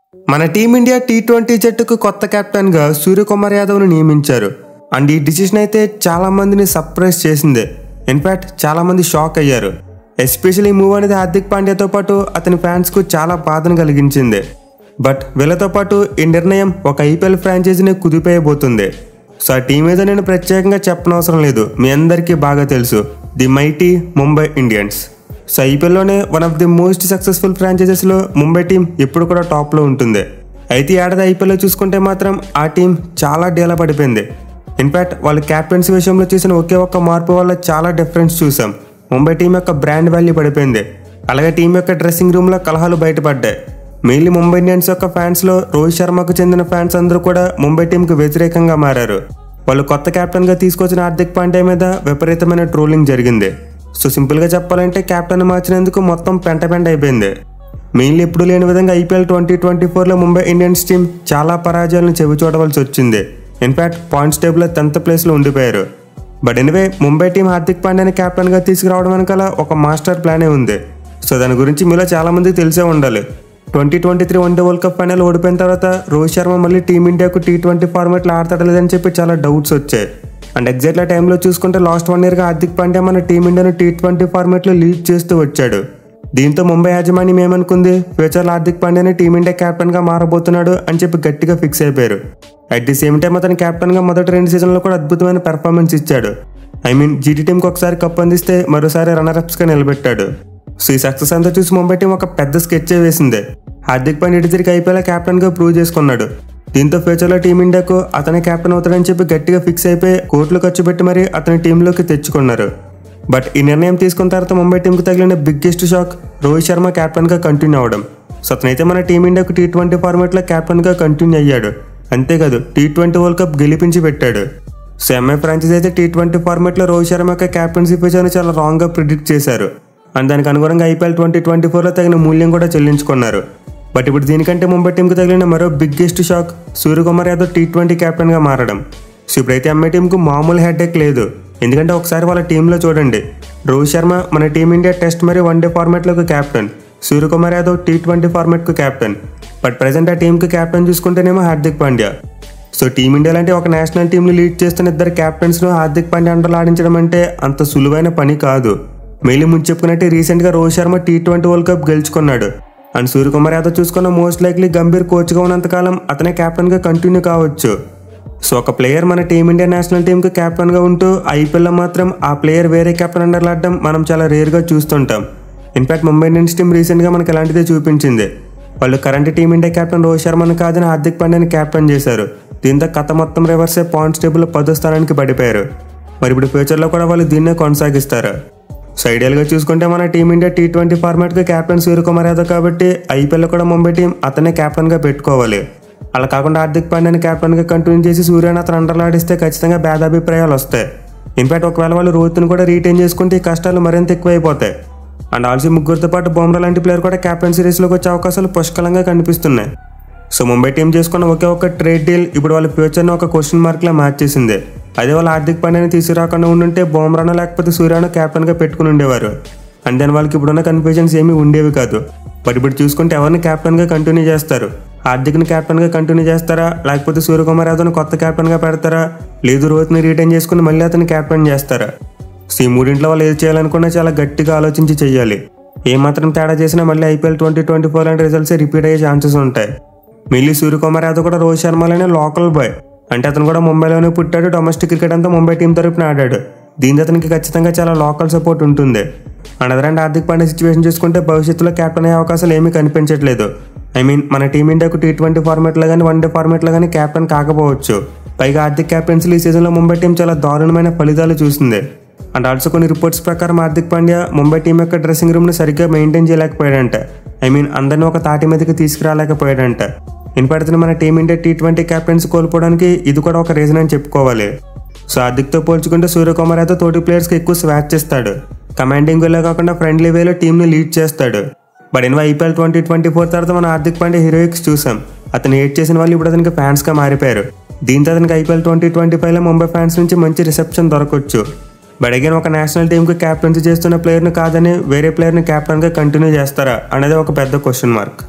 మన team India T twenty జట్టుకు కొత్త కెప్టెన్గా సూర్యకుమార్ యాదవ్ను నియమించారు అండ్ ఈ డిసిషన్ అయితే చాలా మందిని సర్ప్రైజ్ చేసింది ఇన్ఫాక్ట్ చాలా మంది షాక్ అయ్యారు ఎస్పెషల్లీ మూవ్ అనేది హార్దిక్ పాండ్యాతో పాటు అతని ఫ్యాన్స్కు చాలా బాధను కలిగించింది బట్ వీళ్ళతో పాటు ఈ నిర్ణయం ఒక ఐపీఎల్ ఫ్రాంచైజీని కుదిపేయబోతుంది సో ఆ టీం మీద నేను ప్రత్యేకంగా చెప్పనవసరం లేదు మీ అందరికీ బాగా తెలుసు the mighty Mumbai Indians so ఐపీఎల్లోనే one of the most successful ఫ్రాంచైజెస్లో ముంబై టీం ఎప్పుడు కూడా టాప్లో ఉంటుంది అయితే ఈ ఏడాది ఐపీఎల్లో చూసుకుంటే మాత్రం ఆ టీం చాలా డేలా పడిపోయింది ఇన్ఫాక్ట్ వాళ్ళు క్యాప్టెన్సీ విషయంలో చేసిన ఒకే ఒక్క మార్పు వల్ల చాలా డిఫరెన్స్ చూసాం ముంబై టీం యొక్క బ్రాండ్ వాల్యూ పడిపోయింది అలాగే టీం యొక్క డ్రెస్సింగ్ రూమ్లో కలహాలు బయటపడ్డాయి మెయిన్లీ ముంబై ఇండియన్స్ యొక్క ఫ్యాన్స్లో రోహిత్ శర్మకు చెందిన ఫ్యాన్స్ అందరూ కూడా ముంబై టీంకు వ్యతిరేకంగా మారారు వాళ్ళు కొత్త కెప్టెన్గా తీసుకొచ్చిన హార్దిక్ పాండ్యా మీద విపరీతమైన ట్రోలింగ్ జరిగింది సో సింపుల్గా చెప్పాలంటే కెప్టెన్ మార్చినందుకు మొత్తం పెంట పెంట అయిపోయింది మెయిన్లీ ఎప్పుడు లేని విధంగా ఐపీఎల్ ట్వంటీ ట్వంటీ ఫోర్లో ముంబై ఇండియన్స్ టీం చాలా పరాజయాలను చెవి చూడవలసి వచ్చింది ఇన్ఫాక్ట్ పాయింట్స్ టేబుల్లో టెన్త్ ప్లేస్లో ఉండిపోయారు but anyway Mumbai team Hardik పాండ్యాని కెప్టెన్గా తీసుకురావడం వెనకాల ఒక మాస్టర్ ప్లానే ఉంది సో దాని గురించి మీలో చాలా మందికి తెలిసే ఉండాలి twenty twenty three one day world cup final ఓడిపోయిన తర్వాత రోహిత్ శర్మ మళ్ళీ టీమిండియాకు టీ ట్వంటీ ఫార్మాట్లో ఆడతాడు లేదని చెప్పి చాలా డౌట్స్ వచ్చాయి అండ్ ఎగ్జాక్ట్ ఆ టైంలో చూసుకుంటే లాస్ట్ వన్ ఇయర్గా హార్దిక్ పాండ్యా మన టీమిండియాను టీ ట్వంటీ ఫార్మాట్లో లీడ్ చేస్తూ వచ్చాడు దీంతో ముంబై యాజమాన్యం ఏమనుకుంది ఫ్యూచర్లో హార్దిక్ పాండ్యాని టీమిండియా కెప్టెన్గా మారబోతున్నాడు అని చెప్పి గట్టిగా ఫిక్స్ అయిపోయారు అట్ ది సేమ్ టైం అతను కెప్టెన్గా మొదటి రెండు సీజన్లో కూడా అద్భుతమైన పెర్ఫార్మెన్స్ ఇచ్చాడు ఐ మీన్ జీటీ టీంకి ఒకసారి కప్ అందిస్తే మరోసారి రన్నర్అప్స్గా నిలబెట్టాడు సో ఈ సక్సెస్ అంతా చూసి ముంబై టీం ఒక పెద్ద స్కెచ్ వేసింది హార్దిక్ పాండ్యా ఇటు తిరిగి ఐపీఎల్ కెప్టెన్గా ప్రూవ్ చేసుకున్నాడు దీంతో ఫ్యూచర్లో టీమిండియాకు అతనే కెప్టెన్ అవుతాడని చెప్పి గట్టిగా ఫిక్స్ అయిపోయి కోట్లు ఖర్చు పెట్టి మరీ అతని టీంలోకి తెచ్చుకున్నారు బట్ ఈ నిర్ణయం తీసుకున్న తర్వాత ముంబై టీంకి తగిలిన బిగ్గెస్ట్ షాక్ రోహిత్ శర్మ కెప్టెన్గా కంటిన్యూ అవ్వడం సో అతనైతే మన టీమిండియాకు టీ ట్వంటీ ఫార్మాట్లో కెప్టెన్గా కంటిన్యూ అయ్యాడు అంతేకాదు టీ ట్వంటీ వరల్డ్ కప్ గెలిపించి పెట్టాడు సో ఎంఐ ఫ్రాంచైజ్ అయితే టీ ట్వంటీ ఫార్మాట్లో రోహిత్ శర్మ యొక్క క్యాప్టెన్సీ పిచ్ని చాలా రాంగ్గా ప్రిడిక్ట్ చేశారు అండ్ దానికి అనుగుణంగా ఐపీఎల్ ట్వంటీ ట్వంటీ ఫోర్లో తగిన మూల్యం కూడా చెల్లించుకున్నారు బట్ ఇప్పుడు దీనికంటే ముంబై టీంకి తగిలిన మరో biggest shock Suryakumar Yadav T twenty కెప్టెన్గా మారడం సో ఇప్పుడైతే ఎంఐ టీంకు మామూలు హెడ్ఏక్ లేదు ఎందుకంటే ఒకసారి వాళ్ళ టీంలో చూడండి రోహిత్ శర్మ మన టీమిండియా టెస్ట్ మరియు వన్డే ఫార్మాట్లకు captain Suryakumar Yadav T twenty ఫార్మాట్కు కెప్టెన్ బట్ ప్రజెంట్ ఆ టీంకి కెప్టెన్ చూసుకుంటేనేమో హార్దిక్ పాండ్యా సో టీమిండియా లాంటి ఒక నేషనల్ టీంని లీడ్ చేస్తున్న ఇద్దరు కెప్టెన్స్ను హార్దిక్ పాండ్యా అండర్లో ఆడించడం అంటే అంత సులువైన పని కాదు మెయిన్ ముందు చెప్పుకున్నట్టే రీసెంట్గా Rohit Sharma T twenty world cup గెలుచుకున్నాడు అండ్ సూర్యకుమార్ యాదవ్ చూసుకున్న మోస్ట్ లైక్లీ గంభీర్ కోచ్గా ఉన్నంతకాలం అతనే కెప్టెన్గా కంటిన్యూ కావచ్చు సో ఒక ప్లేయర్ మన టీమిండియా నేషనల్ టీంకి కెప్టెన్గా ఉంటూ ఐపీఎల్లో మాత్రం ఆ ప్లేయర్ వేరే కెప్టెన్ అండర్లో ఆడడం మనం చాలా రేర్గా చూస్తుంటాం ఇన్ఫాక్ట్ ముంబై ఇండియన్స్ టీం రీసెంట్గా మనకి ఇలాంటిదే చూపించింది వాళ్ళు కరెంట్ టీమిండియా కెప్టెన్ రోహిత్ శర్మను కాదని హార్దిక్ పాండ్యాని కెప్టెన్ చేశారు దీంతో కథ మొత్తం రివర్సే పాయింట్స్ టేబుల్ పదో స్థానానికి పడిపోయారు మరి ఇప్పుడు ఫ్యూచర్లో కూడా వాళ్ళు దీన్నే కొనసాగిస్తారు సో ఐడియల్గా చూసుకుంటే మన టీమిండియా టీ ట్వంటీ ఫార్మాట్కి కెప్టెన్ సూర్యకుమార్ యాదవ్ కాబట్టి ఐపీఎల్లో కూడా ముంబై టీం అతనే కెప్టెన్గా పెట్టుకోవాలి అలా కాకుండా హార్దిక్ పాండ్యాని కెప్టెన్గా కంటిన్యూ చేసి సూర్యని అతను అండర్లో ఆడిస్తే ఖచ్చితంగా భేదాభిప్రాయాలు వస్తాయి ఇన్ఫాక్ట్ ఒకవేళ వాళ్ళు రోహిత్ని కూడా రీటైన్ చేసుకుంటే ఈ కష్టాలు మరింత ఎక్కువైపోతాయి అండ్ ఆల్సీ ముగ్గురితో పాటు బొమ్రా లాంటి ప్లేయర్ కూడా కెప్టెన్ సిరీస్లోకి వచ్చే అవకాశాలు పుష్కలంగా కనిపిస్తున్నాయి సో ముంబై టీం చేసుకున్న ఒకే ఒక ట్రేడ్ డీల్ ఇప్పుడు వాళ్ళ ఫ్యూచర్ని ఒక క్వశ్చన్ మార్క్లా మార్చేసింది అదే వాళ్ళ హార్దిక్ పాండ్యాని తీసుకురాకుండా ఉండుంటే బొమ్రానో లేకపోతే సూర్యానో కెప్టెన్గా పెట్టుకుని ఉండేవారు అండ్ దాని వాళ్ళకి ఇప్పుడున్న కన్ఫ్యూజన్స్ ఏమీ ఉండేవి కాదు బట్ ఇప్పుడు చూసుకుంటే ఎవరిని కెప్టెన్గా కంటిన్యూ చేస్తారు హార్దిక్ని కెప్టెన్గా కంటిన్యూ చేస్తారా లేకపోతే సూర్యకుమార్ యాదవ్ని కొత్త కెప్టెన్గా పెడతారా లేదు రోహిత్ని రిటైన్ చేసుకుని మళ్ళీ అతన్ని కెప్టెన్ చేస్తారా సో ఈ మూడింట్లో వాళ్ళు ఏది చేయాలనుకున్నా చాలా గట్టిగా ఆలోచించి చేయాలి ఏమాత్రం తేడా చేసినా మళ్ళీ ఐపీఎల్ ట్వంటీ ట్వంటీ ఫోర్ లాంటి రిజల్ట్స్ రిపీట్ అయ్యే ఛాన్సెస్ ఉంటాయి మిల్లీ సూర్యకుమార్ యాదవ్ కూడా రోహిత్ శర్మలోనే లోకల్ బాయ్ అంటే అతను కూడా ముంబైలోనే పుట్టాడు డొమెస్టిక్ క్రికెట్ అంతా ముంబై టీం తరపున ఆడాడు దీంతో అతనికి ఖచ్చితంగా చాలా లోకల్ సపోర్ట్ ఉంటుంది అండ్ అదరంటే హార్దిక్ పాండ్యా సిచ్యువేషన్ చూసుకుంటే భవిష్యత్తులో కెప్టెన్ అయ్యే అవకాశాలు ఏమీ కనిపించట్లేదు ఐ మీన్ మన టీమిండియాకు టీ ట్వంటీ ఫార్మాట్లో కానీ వన్ డే ఫార్మాట్లో కానీ కెప్టెన్ కాకపోవచ్చు పైగా హార్దిక్ క్యాప్టెన్సీలు ఈ సీజన్లో ముంబై టీం చాలా దారుణమైన ఫలితాలు చూసింది అండ్ ఆల్సో కొన్ని రిపోర్ట్స్ ప్రకారం హార్దిక్ పాండ్యా ముంబై టీం యొక్క డ్రెస్సింగ్ రూమ్ని సరిగ్గా మెయింటైన్ చేయలేకపోయాడంట ఐ మీన్ అందరినీ ఒక తాటి మీదకి తీసుకురాలేకపోయాడంట ఇన్పడుతున్న మన టీమిండియా టీ ట్వంటీ క్యాప్టెన్స్ కోల్పోవడానికి ఇది కూడా ఒక రీజన్ అని చెప్పుకోవాలి సో హార్దిక్తో పోల్చుకుంటే సూర్యకుమార్ అయితే తోటి ప్లేయర్స్కి ఎక్కువ స్వాచ్ చేస్తాడు కమాండింగ్ వేలో కాకుండా ఫ్రెండ్లీ వేలో టీంని లీడ్ చేస్తాడు బట్ ఇన్వా ఐపీఎల్ ట్వంటీ ట్వంటీ ఫోర్ తర్వాత మన హార్దిక్ పాండ్యా హీరోయిక్స్ చూసాం అతను ఏడ్ చేసిన వాళ్ళు ఇప్పుడు అతనికి ఫ్యాన్స్గా మారిపోయారు దీంతో అతనికి ఐపీఎల్ ట్వంటీ ట్వంటీ ఫైవ్లో ముంబై ఫ్యాన్స్ నుంచి మంచి రిసెప్షన్ దొరకవచ్చు బట్ అగైన్ ఒక నేషనల్ టీంకి క్యాప్టెన్సీ చేస్తున్న ప్లేయర్ని కాదని వేరే ప్లేయర్ని క్యాప్టెన్గా కంటిన్యూ చేస్తారా అనేది ఒక పెద్ద క్వశ్చన్ మార్క్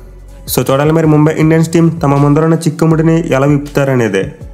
సో చూడాలి మరి ముంబై ఇండియన్స్ టీం తమ ముందరున్న చిక్కుముడిని ఎలా విప్పుతారనేదే